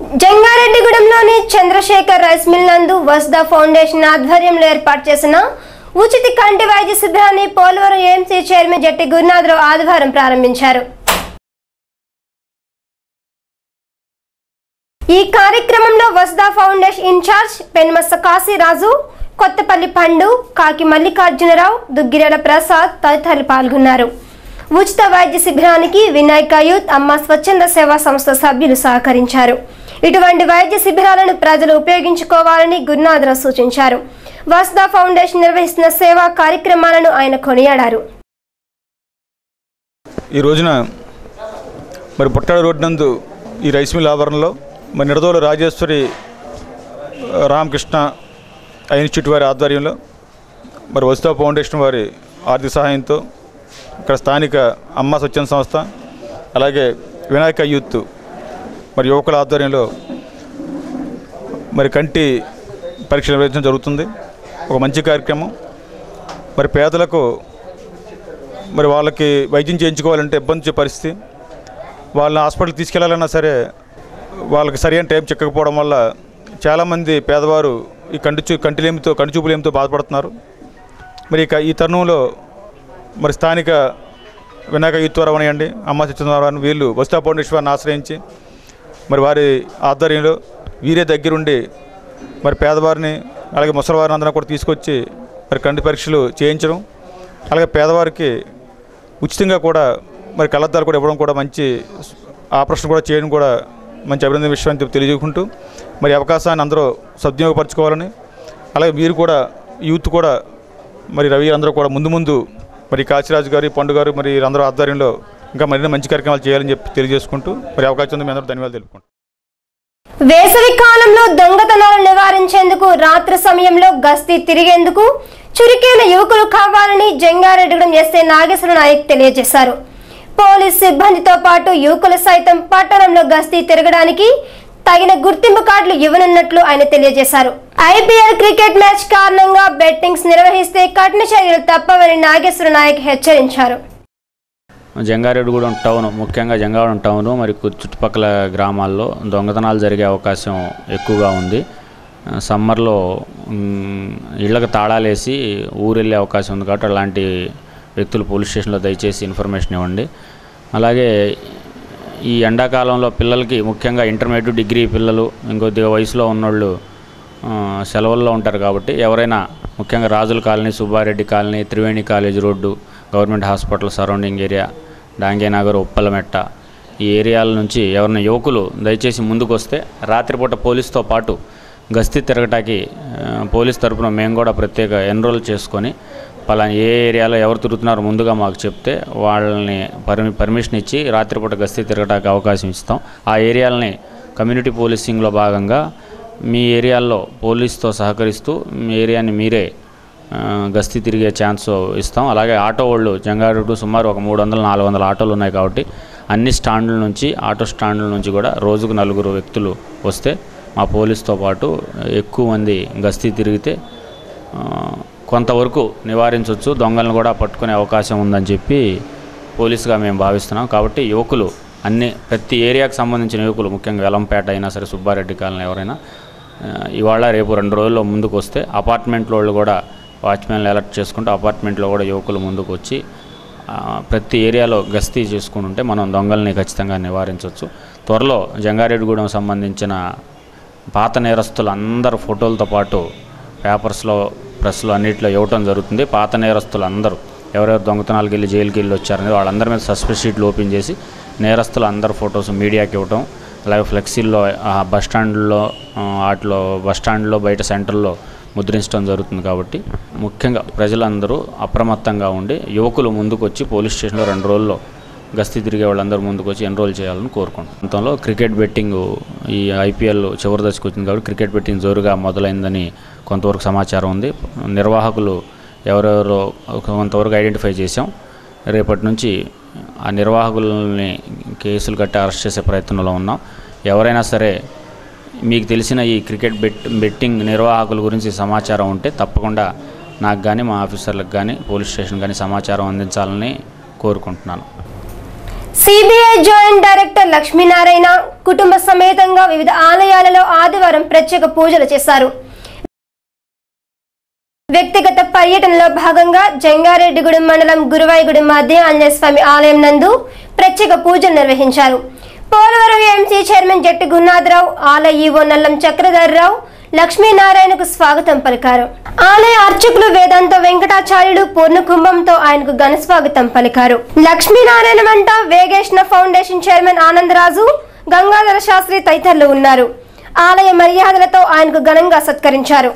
జంగారెడ్డిగూడెంలోని Chandrasekhar rice mill నందు వస్దా foundation ఆధ్వర్యంలో ఏర్పాటు చేసిన ఉచిత కంటి వైద్య శిబిరాన్ని పోలవరం ఏఎంసీ చైర్మన్ జట్టి గురునాథరావు ఆదివారం ప్రారంభించారు ఈ కార్యక్రమంలో వస్దా ఫౌండేషన్ ఇన్ఛార్జ్ పెన్మస్స కాశీరాజు కొత్తపల్లి పండు కాకి మల్లికార్జునరావు దుగ్గిరెల ప్రసాద్ తదితరులు పాల్గొన్నారు ఉచిత వైద్య శిబిరానికి వినాయక యూత్ అమ్మ స్వచ్ఛంద సేవా సంస్థ సభ్యులు సహకరించారు ఇటువంటి వైద్య శిబిరాలను ప్రజలు ఉపయోగించుకోవాలని గురునాథరావు సూచించారు వస్దా ఫౌండేషన్ నిర్వహిస్తున్న సేవా కార్యక్రమాలను ఆయన కొనియాడారు ఈ రోజున మరి పుట్టాడు రోడ్ నందు ఈ రైస్ మిల్ ఆవరణలో మరి నిడదోలు రాజేశ్వరి ఆ, రామకృష్ణ ఇన్స్టిట్యూట్ వారి ఆధ్వర్యంలో మరి వస్తా ఫౌండేషన్ వారి ఆర్థిక సహాయంతో ఇక్కడ స్థానిక అమ్మ స్వచ్ఛంద సంస్థ అలాగే వినాయక యూత్ మరి యువకుల ఆధ్వర్యంలో మరి కంటి పరీక్ష నిర్వహించడం జరుగుతుంది ఒక మంచి కార్యక్రమం మరి పేదలకు మరి వాళ్ళకి వైద్యం చేయించుకోవాలంటే ఇబ్బంది వచ్చే పరిస్థితి వాళ్ళని హాస్పిటల్కి తీసుకెళ్లాలన్నా సరే వాళ్ళకి సరైన టైం చిక్కకపోవడం వల్ల చాలామంది పేదవారు ఈ కంటి చూ కంటిలేమితో కంటి చూపులేమితో బాధపడుతున్నారు మరి ఇక ఈ తరుణంలో మరి స్థానిక వినాయక యూత్ వారు అవనియండి అమ్మ సత్యనారాయణ వీళ్ళు వస్తా ఫౌండేషన్ వారిని ఆశ్రయించి మరి వారి ఆధ్వర్యంలో వీరే దగ్గరుండి మరి పేదవారిని అలాగే ముసలివారిని అందరం కూడా తీసుకొచ్చి మరి కంటి పరీక్షలు చేయించడం అలాగే పేదవారికి ఉచితంగా కూడా మరి కళ్ళద్దాలు కూడా ఇవ్వడం కూడా మంచి ఆపరేషన్ కూడా చేయడం కూడా మంచి అభినందన విషయం అని చెప్పి తెలియజేసుకుంటూ మరి ఈ అవకాశాన్ని అందరూ సద్వినియోగపరచుకోవాలని అలాగే మీరు కూడా యూత్ కూడా మరి రవి అందరూ కూడా ముందు ముందు మరి కాశీరాజు గారు పండు గారు మరి అందరూ ఆధ్వర్యంలో ఇంకా మరిన్ని మంచి కార్యక్రమాలు చేయాలని చెప్పి తెలియజేసుకుంటూ మరి అవకాశం ఉంది మీ అందరూ ధన్యవాదాలు తెలుపుకుంటాం వేసవి కాలంలో దొంగతనాలు నివారించేందుకు రాత్రి సమయంలో గస్తీ తిరిగేందుకు చురుకైన యువకులు కావాలని జంగారెడ్డిగూడెం ఎస్ఐ నాగేశ్వర నాయక్ తెలియజేశారు పోలీస్ సిబ్బందితో పాటు యువకులు సైతం పట్టణంలో గస్తీ తిరగడానికి తగిన గుర్తింపు కార్డులు ఇవ్వనున్నట్లు ఆయన తెలియజేశారు ఐపీఎల్ క్రికెట్ మ్యాచ్ కారణంగా బెట్టింగ్స్ నిర్వహిస్తే కఠిన చర్యలు తప్పవని నాగేశ్వర నాయక్ హెచ్చరించారు జంగారెడ్డిగూడెం టౌన్ ముఖ్యంగా జంగారెడ్డి టౌన్ మరి కు- చుట్టుపక్కల గ్రామాల్లో దొంగతనాలు జరిగే అవకాశం ఎక్కువగా ఉంది ఆ, సమ్మర్లో మ్, ఇళ్ళకి తాళాలేసి ఊరు వెళ్ళే అవకాశం ఉంది కాబట్టి అలాంటి వ్యక్తులు పోలీస్ స్టేషన్లో దయచేసి ఇన్ఫర్మేషన్ ఇవ్వండి అలాగే ఈ ఎండాకాలంలో పిల్లలకి ముఖ్యంగా ఇంటర్మీడియట్ డిగ్రీ పిల్లలు ఇంకొద్దిగా వయసులో ఉన్నోళ్ళు ఆ, సెలవుల్లో ఉంటారు కాబట్టి ఎవరైనా ముఖ్యంగా రాజుల colony Subba Reddy colony Triveni college road government hospital surrounding area Dangenagar Uppalametta ఈ ఏరియాల నుంచి ఎవరైనా యువకులు దయచేసి ముందుకు వస్తే రాత్రిపూట పోలీస్తో పాటు గస్తీ తిరగటానికి ఆ, పోలీస్ తరపున మేము కూడా ప్రత్యేక ఎన్రోల్ చేసుకొని పలానా ఏ ఏరియాలో ఎవరు తిరుగుతున్నారో ముందుగా మాకు చెప్తే వాళ్ళని పర్మి పర్మిషన్ ఇచ్చి రాత్రిపూట గస్తీ తిరగడానికి అవకాశం ఇస్తాం ఆ ఏరియాలని కమ్యూనిటీ పోలీసింగ్లో భాగంగా మీ ఏరియాల్లో పోలీస్తో సహకరిస్తూ మీ ఏరియాని మీరే ఆ, గస్తీ తిరిగే ఛాన్స్ ఇస్తాం అలాగే ఆటో వాళ్ళు జంగారెడ్డి సుమారు ఒక మూడు వందల నాలుగు వందల ఆటోలు ఉన్నాయి కాబట్టి అన్ని స్టాండ్ల నుంచి ఆటో స్టాండ్ల నుంచి కూడా రోజుకు నలుగురు వ్యక్తులు వస్తే మా పోలీస్తో పాటు ఎక్కువ మంది గస్తీ తిరిగితే ఆ, కొంతవరకు నివారించవచ్చు దొంగలను కూడా పట్టుకునే అవకాశం ఉందని చెప్పి పోలీసుగా మేము భావిస్తున్నాం కాబట్టి యువకులు అన్ని ప్రతి ఏరియాకు సంబంధించిన యువకులు ముఖ్యంగా వెలంపేట అయినా సరే సుబ్బారెడ్డి కాలనీ ఎవరైనా ఆ, ఇవాళ రేపు రెండు రోజుల్లో ముందుకు వస్తే అపార్ట్మెంట్లో వాళ్ళు కూడా వాచ్మెన్లు అలర్ట్ చేసుకుంటూ అపార్ట్మెంట్లో కూడా యువకులు ముందుకు వచ్చి ఆ, ప్రతి ఏరియాలో గస్తీ చేసుకుని ఉంటే మనం దొంగల్ని ఖచ్చితంగా నివారించవచ్చు త్వరలో జంగారెడ్డిగూడెం సంబంధించిన పాత నేరస్తులు అందరు ఫోటోలతో పాటు పేపర్స్లో ప్రెస్లో అన్నింటిలో ఇవ్వటం జరుగుతుంది పాత నేరస్తులు అందరూ ఎవరెవరు దొంగతనాలకు వెళ్ళి జైలుకి వెళ్ళి వచ్చారనేది వాళ్ళందరి మీద సస్పెండ్ షీట్లు ఓపెన్ చేసి నేరస్తులు అందరు ఫొటోస్ మీడియాకి ఇవ్వటం అలాగే ఫ్లెక్సీల్లో ఆ బస్ స్టాండ్లో ఆ, వాటిలో బస్ స్టాండ్లో బయట సెంటర్లో ముద్రించడం జరుగుతుంది కాబట్టి ముఖ్యంగా ప్రజలందరూ అప్రమత్తంగా ఉండి యువకులు ముందుకు వచ్చి పోలీస్ స్టేషన్లో రెండు రోజుల్లో గస్తీ తిరిగే వాళ్ళందరూ ముందుకు వచ్చి ఎన్రోల్ చేయాలని కోరుకుంటున్నాం అంతంలో క్రికెట్ బెట్టింగ్ ఈ ఐపీఎల్ చివరి దశకు వచ్చింది కాబట్టి క్రికెట్ బెట్టింగ్ జోరుగా మొదలైందని కొంతవరకు సమాచారం ఉంది నిర్వాహకులు ఎవరెవరో కొంతవరకు ఐడెంటిఫై చేశాం రేపటి నుంచి ఆ నిర్వాహకులని కేసులు కట్టి అరెస్ట్ చేసే ప్రయత్నంలో ఉన్నాం ఎవరైనా సరే మీకు తెలిసిన ఈ క్రికెట్ బెట్ బెట్టింగ్ నిర్వాహకుల గురించి సమాచారం ఉంటే తప్పకుండా నాకు కానీ మా ఆఫీసర్లకు కానీ పోలీస్ స్టేషన్ కానీ సమాచారం అందించాలని కోరుకుంటున్నాను సిబిఐ జాయింట్ డైరెక్టర్ లక్ష్మీనారాయణ కుటుంబ సమేతంగా వివిధ ఆలయాలలో ఆదివారం ప్రత్యేక పూజలు చేశారు వ్యక్తిగత పర్యటనలో భాగంగా జంగారెడ్డిగూడెం మండలం గురువాయిగూడెం మధ్య ఆంజనేయ స్వామి ఆలయం నందు ప్రత్యేక పూజలు నిర్వహించారు పోలవరం ఎంసీ చైర్మన్ జట్టి గురునాథరావు ఆలయ ఈవో నల్లం చక్రధర్రావు లక్ష్మీనారాయణకు స్వాగతం పలికారు ఆలయ అర్చకులు వేదాంత వెంకటాచార్యుడు పూర్ణ కుంభంతో ఆయనకు ఘన స్వాగతం పలికారు లక్ష్మీనారాయణ వంట వేగేష్ణ ఫౌండేషన్ చైర్మన్ ఆనందరాజు గంగాధర శాస్త్రి తదితరులు ఉన్నారు ఆలయ మర్యాదలతో ఆయనకు ఘనంగా సత్కరించారు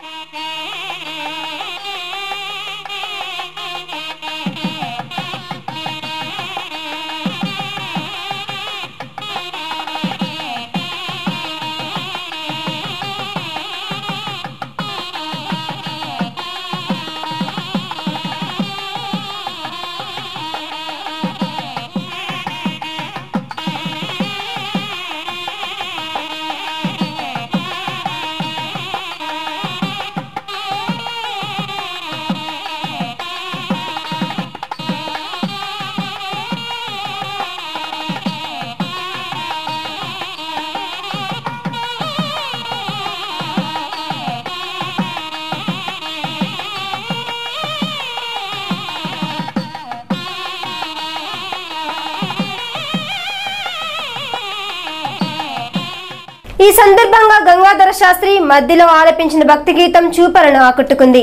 ఈ సందర్భంగా గంగాధర శాస్త్రి మధ్యలో ఆలపించిన భక్తి గీతం చూపలను ఆకట్టుకుంది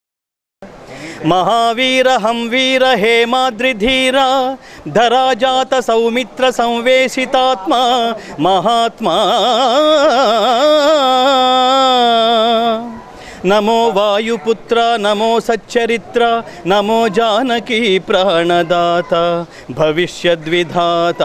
మహావీర హంవీర హేమాద్రిధీర ధరాజాత సౌమిత్ర సంవేశితాత్మ మహాత్మా నమో వాయుపుత్ర నమో సచ్చరిత్ర నమో జానకీ ప్రాణదాత భవిష్యద్విధాత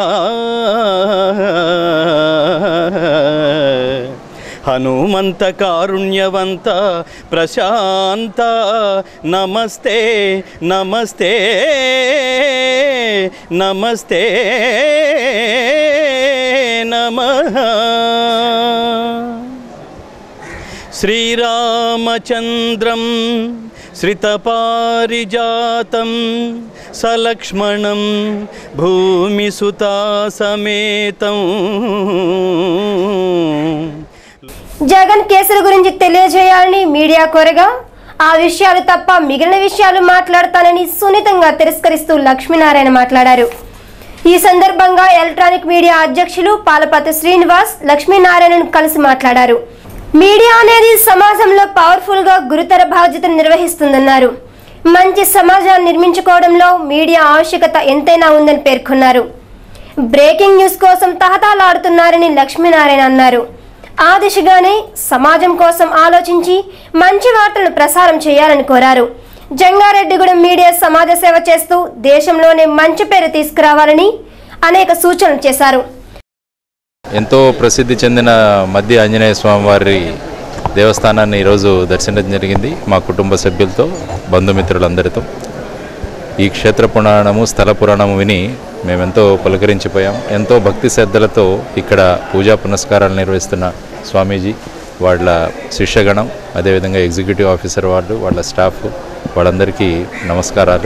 హనుమంత కారుణ్యవంత ప్రశాంత నమస్తే నమస్తే నమస్తే నమః శ్రీరామచంద్రం శ్రితపారిజాతం సలక్ష్మణం భూమిసుతాసమేతం జగన్ కేసుల గురించి తెలియజేయాలని మీడియా కోరగా ఆ విషయాలు తప్ప మిగిలిన విషయాలు మాట్లాడతానని సున్నితంగా తిరస్కరిస్తూ లక్ష్మీనారాయణ మాట్లాడారు ఈ సందర్భంగా ఎలక్ట్రానిక్ మీడియా అధ్యక్షులు పాలపతి శ్రీనివాస్ లక్ష్మీనారాయణను కలిసి మాట్లాడారు మీడియా అనేది సమాజంలో పవర్ఫుల్ గా గురుతర బాధ్యతను నిర్వహిస్తుందన్నారు మంచి సమాజాన్ని నిర్మించుకోవడంలో మీడియా ఆవశ్యకత ఎంతైనా ఉందని పేర్కొన్నారు బ్రేకింగ్ న్యూస్ కోసం తహతాలాడుతున్నారని లక్ష్మీనారాయణ అన్నారు ఆ దిశగానే సమాజం కోసం ఆలోచించి మంచి వార్తలను ప్రసారం చేయాలని కోరారు జంగారెడ్డిగూడెం మీడియా సమాజ సేవ చేస్తూ దేశంలోనే మంచి పేరు తీసుకురావాలని అనేక సూచనలు చేశారు ఎంతో ప్రసిద్ధి చెందిన మధ్య ఆంజనేయ స్వామి వారి దేవస్థానాన్ని ఈరోజు దర్శించడం జరిగింది మా కుటుంబ సభ్యులతో బంధుమిత్రులందరితో ఈ క్షేత్ర పురాణము స్థల పురాణము విని మేమెంతో పులకరించిపోయాం ఎంతో భక్తి శ్రద్ధలతో ఇక్కడ పూజా పునస్కారాలు నిర్వహిస్తున్న స్వామీజీ వాళ్ళ శిష్యగణం అదేవిధంగా ఎగ్జిక్యూటివ్ ఆఫీసర్ వాళ్ళు వాళ్ళ స్టాఫ్ వాళ్ళందరికీ నమస్కారాలు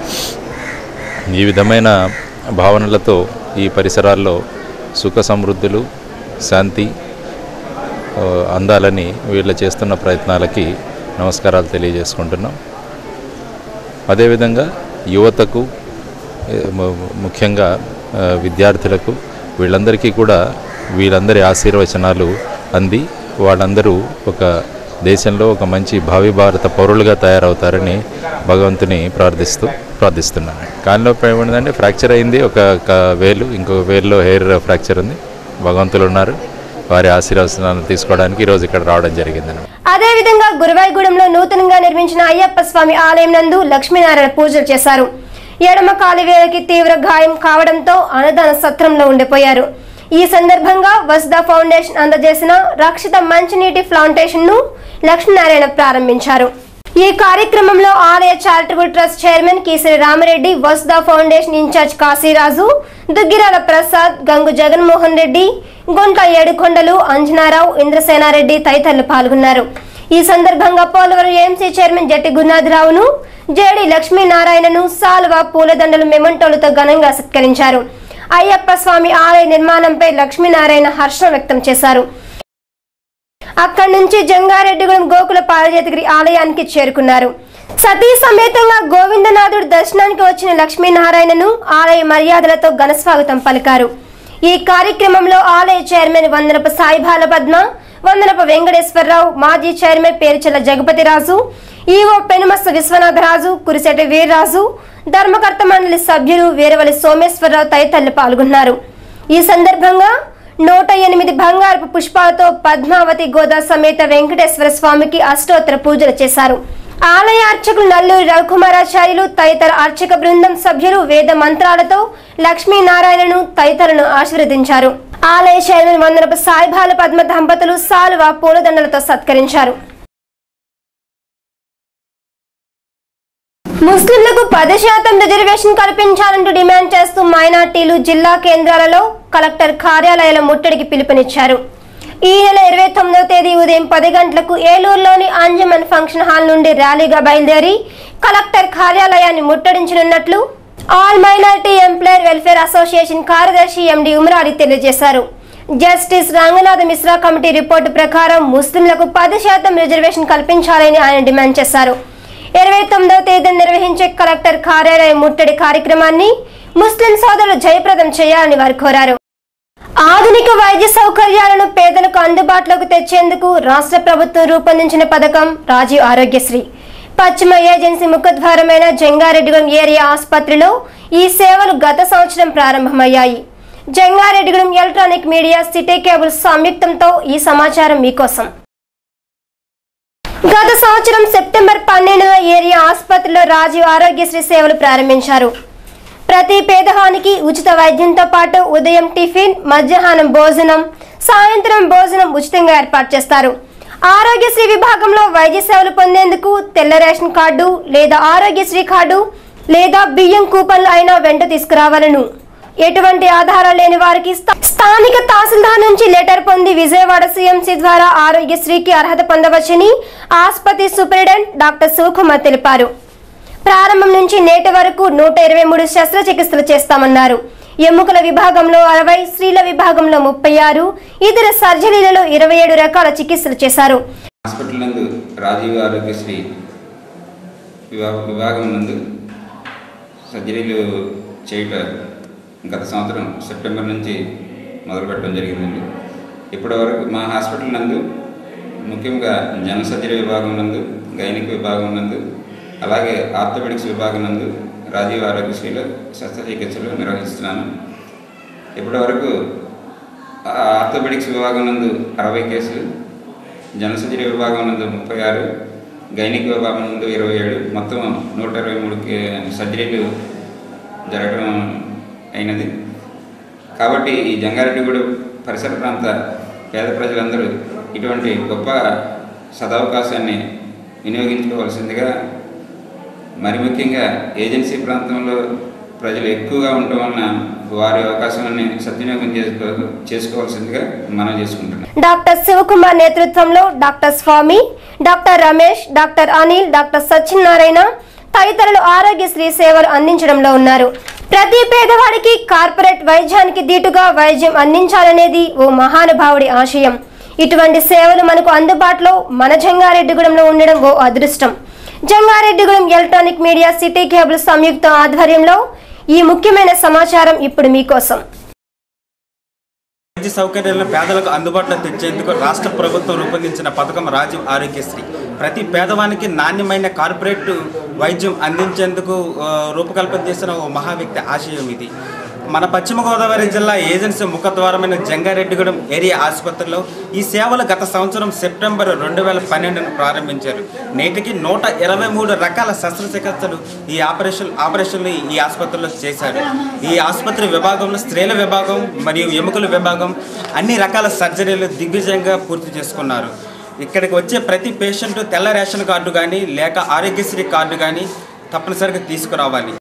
ఈ విధమైన భావనలతో ఈ పరిసరాల్లో సుఖ సమృద్ధులు శాంతి ఆ, అందాలని వీళ్ళు చేస్తున్న ప్రయత్నాలకి నమస్కారాలు తెలియజేసుకుంటున్నాం అదేవిధంగా యువతకు ఏ, ము- ముఖ్యంగా ఆ, విద్యార్థులకు వీళ్ళందరికీ కూడా వీళ్ళందరి ఆశీర్వచనాలు అంది వాళ్ళందరూ ఒక దేశంలో ఒక మంచి భావి భారత పౌరులుగా తయారవుతారని భగవంతుని ప్రార్థిస్తూ ప్రార్థిస్తున్నాను కాలిలో ఏమైందంటే ఫ్రాక్చర్ అయింది ఒక ఒక వేలు ఇంకొక వేలులో హెయిర్ ఫ్రాక్చర్ ఉంది భగవంతులు ఉన్నారు వారి ఆశీర్వచనాలు తీసుకోవడానికి ఈరోజు ఇక్కడ రావడం జరిగింది అదేవిధంగా గురువాయిగూడెంలో నూతనంగా నిర్మించిన అయ్యప్ప స్వామి ఆలయం నందు లక్ష్మీనారాయణ పూజలు చేశారు ఎడమ కాలివేలకి తీవ్ర గాయం కావడంతో అన్నదాన సత్రంలో ఉండిపోయారు ఈ సందర్భంగా వసుదా ఫౌండేషన్ అందజేసిన రక్షిత మంచినీటి ప్లాంటేషన్ ను లక్ష్మీనారాయణ ప్రారంభించారు ఈ కార్యక్రమంలో ఆలయ charitable trust chairman Keesari Rama Reddy Vasuda foundation incharge Kashiraju Duggirala Prasad Gangu Jaganmohan Reddy Gunta Yedukondalu Anjana Rao Indrasena Reddy తదితరులు పాల్గొన్నారు ఈ సందర్భంగా పోలవరం ఏఎంసీ చైర్మన్ జట్టి గురునాథరావును జేడి లక్ష్మీనారాయణను సాల్వ పూలదండలు మెమంటోలతో ఘనంగా సత్కరించారు అయ్యప్ప స్వామి ఆలయ నిర్మాణంపై లక్ష్మీనారాయణ హర్షం వ్యక్తం చేశారు అక్కడి నుంచి జంగారెడ్డిగూడెం గోకుల పాలజేతగిరి ఆలయానికి చేరుకున్నారు సతీ సమేతంగా గోవిందనాథుడు దర్శనానికి వచ్చిన లక్ష్మీనారాయణను ఆలయ మర్యాదలతో ఘనస్వాగతం పలికారు ఈ కార్యక్రమంలో ఆలయ చైర్మన్ వందనపు సాయిబాల పద్మ వందనపు వెంకటేశ్వరరావు మాజీ చైర్మన్ పేరుచల జగపతిరాజు ఈవో పెనుమస్స విశ్వనాథరాజు కురిసెటి వీర్రాజు ధర్మకర్త మండలి సభ్యులు వీరవలి సోమేశ్వరరావు తదితరులు పాల్గొన్నారు ఈ సందర్భంగా నూట ఎనిమిది బంగారపు పుష్పాలతో పద్మావతి గోదా సమేత వెంకటేశ్వర స్వామికి అష్టోత్తర పూజలు చేశారు ఆలయ అర్చకులు నల్లూరి రవికుమారాచార్యులు తదితర అర్చక బృందం సభ్యులు వేద మంత్రాలతో లక్ష్మీనారాయణను తదితరులను ఆశీర్వదించారు ఆలయ చైర్మన్ వందనపు సాయిబాల పద్మ దంపతులు సాలువ పూలదండలతో సత్కరించారు ముస్లింలకు పది శాతం రిజర్వేషన్ కల్పించాలంటూ డిమాండ్ చేస్తూ మైనార్టీలు జిల్లా కేంద్రాలలో కలెక్టర్ కార్యాలయాల ముట్టడికి పిలుపునిచ్చారు ఈ నెల ఇరవై తొమ్మిదవ తేదీ ఉదయం పది గంటలకు ఏలూరులోని అంజమన్ ఫంక్షన్ హాల్ నుండి ర్యాలీగా బయలుదేరి కలెక్టర్ కార్యాలయాన్ని ముట్టడించనున్నట్లు all minority employer welfare association కార్యదర్శి ఎండి ఉమరాలి తెలియజేశారు justice Ranganath Mishra committee report ప్రకారం ముస్లింలకు పది శాతం రిజర్వేషన్ కల్పించాలని ఆయన డిమాండ్ చేశారు ఇరవై తొమ్మిదవ తేదీన నిర్వహించే కలెక్టర్ కార్యాలయ ముట్టడి కార్యక్రమాన్ని ముస్లిం సోదరులు జయప్రదం చేయాలని వారు కోరారు ఆధునిక వైద్య సౌకర్యాలను పేదలకు అందుబాటులోకి తెచ్చేందుకు రాష్ట్ర ప్రభుత్వం రూపొందించిన పథకం రాజీవ్ ఆరోగ్యశ్రీ పశ్చిమ ఏజెన్సీ ముఖద్వారమైన జంగారెడ్డిగూడెం ఏరియా ఆసుపత్రిలో ఈ సేవలు గత సంవత్సరం ప్రారంభమయ్యాయి Jangareddygudem electronic media city cable సంయుక్తంతో ఈ సమాచారం మీకోసం గత సంవత్సరం సెప్టెంబర్ పన్నెండున ఏరియా ఆసుపత్రిలో రాజీవ్ ఆరోగ్యశ్రీ సేవలు ప్రారంభించారు ప్రతి పేదవానికి ఉచిత వైద్యంతో పాటు ఉదయం టిఫిన్ మధ్యాహ్నం భోజనం సాయంత్రం భోజనం ఉచితంగా ఏర్పాటు చేస్తారు ఆరోగ్యశ్రీ విభాగంలో వైద్య సేవలు పొందేందుకు తెల్ల రేషన్ కార్డు లేదా ఆరోగ్యశ్రీ కార్డు లేదా బియ్యం కూపన్లు అయినా వెంట తీసుకురావాలను ఎటువంటి ఆధారాలు లేని వారికి స్థా- స్థానిక తహసీల్దార్ నుంచి లెటర్ పొంది విజయవాడ సీఎంసీ ద్వారా ఆరోగ్యశ్రీకి అర్హత పొందవచ్చని ఆసుపత్రి సూపరింటెండెంట్ డాక్టర్ శివకుమార్ తెలిపారు ప్రారంభం నుంచి నేటి వరకు నూట ఇరవై మూడు శస్త్రచికిత్సలు చేస్తామన్నారు ఎముకల విభాగంలో అరవై స్త్రీల విభాగంలో ముప్పై ఆరు ఇతర సర్జరీలలో ఇరవై ఏడు రకాల చికిత్సలు చేశారు హాస్పిటల్ నందు రాజీవ్ ఆరోగ్యశ్రీ విభా విభాగం నందు సర్జరీలు చేయుట గత సంవత్సరం సెప్టెంబర్ నుంచి మొదలుపెట్టడం జరిగిందండి ఇప్పటి వరకు మా హాస్పిటల్ నందు ముఖ్యంగా జన సర్జరీ విభాగం నందు గైనిక్ విభాగం నందు అలాగే ఆర్థోపెడిక్స్ విభాగం నందు రాజీవ్ ఆరోగ్యశ్రీలో శస్త్రచికిత్సలు నిర్వహిస్తున్నాను ఇప్పటి వరకు ఆర్థోపెడిక్స్ విభాగం నందు అరవై కేసులు జనసర్జరీ విభాగం నందు ముప్పై ఆరు గైనిక్ విభాగం నందు ఇరవై ఏడు మొత్తం నూట ఇరవై మూడు కే- సర్జరీలు జరగడం అయినది కాబట్టి ఈ జంగారెడ్డిగూడెం పరిసర ప్రాంత పేద ప్రజలందరూ ఇటువంటి గొప్ప సదవకాశాన్ని వినియోగించుకోవాల్సిందిగా మరి ముఖ్యంగా ఏజెన్సీ ప్రాంతంలో ప్రజలు ఎక్కువగా ఉండటం వలన వారి అవకాశాన్ని సద్వినియోగం చేసుకో చేసుకోవాల్సిందిగా మనం చేసుకుంటున్నాం డాక్టర్ శివకుమార్ నేతృత్వంలో doctor Swamy doctor Ramesh doctor Anil doctor Satyanarayana తదితరులు ఆరోగ్యశ్రీ సేవలు అందించడంలో ఉన్నారు ప్రతి పేదవాడికి కార్పొరేట్ వైద్యానికి దీటుగా వైద్యం అందించాలనేది ఓ మహానుభావుడి ఆశయం ఇటువంటి సేవలు మనకు అందుబాటులో మన జంగారెడ్డిగూడెంలో ఉండడం ఓ అదృష్టం Jangareddygudem electronic media city cable సంయుక్త ఆధ్వర్యంలో ఈ ముఖ్యమైన సమాచారం ఇప్పుడు మీకోసం వైద్య సౌకర్యాలను పేదలకు అందుబాటులో తెచ్చేందుకు రాష్ట్ర ప్రభుత్వం రూపొందించిన పథకం రాజీవ్ ఆరోగ్యశ్రీ ప్రతి పేదవానికి నాణ్యమైన కార్పొరేట్ వైద్యం అందించేందుకు ఆ, రూపకల్పన చేసిన ఓ మహా వ్యక్తి ఆశయం ఇది మన పశ్చిమ గోదావరి జిల్లా ఏజెన్సీ ముఖద్వారమైన జంగారెడ్డిగూడెం ఏరియా ఆసుపత్రిలో ఈ సేవలు గత సంవత్సరం సెప్టెంబర్ రెండు వేల పన్నెండును ప్రారంభించారు నేటికి నూట ఇరవై మూడు రకాల శస్త్రచికిత్సలు ఈ ఆపరేషన్ ఆపరేషన్లు ఈ ఆసుపత్రిలో చేశారు ఈ ఆసుపత్రి విభాగంలో స్త్రీల విభాగం మరియు ఎముకల విభాగం అన్ని రకాల సర్జరీలు దిగ్విజయంగా పూర్తి చేసుకున్నారు ఇక్కడికి వచ్చే ప్రతి పేషెంట్ తెల్ల రేషన్ కార్డు కానీ లేక ఆరోగ్యశ్రీ కార్డు కానీ తప్పనిసరిగా తీసుకురావాలి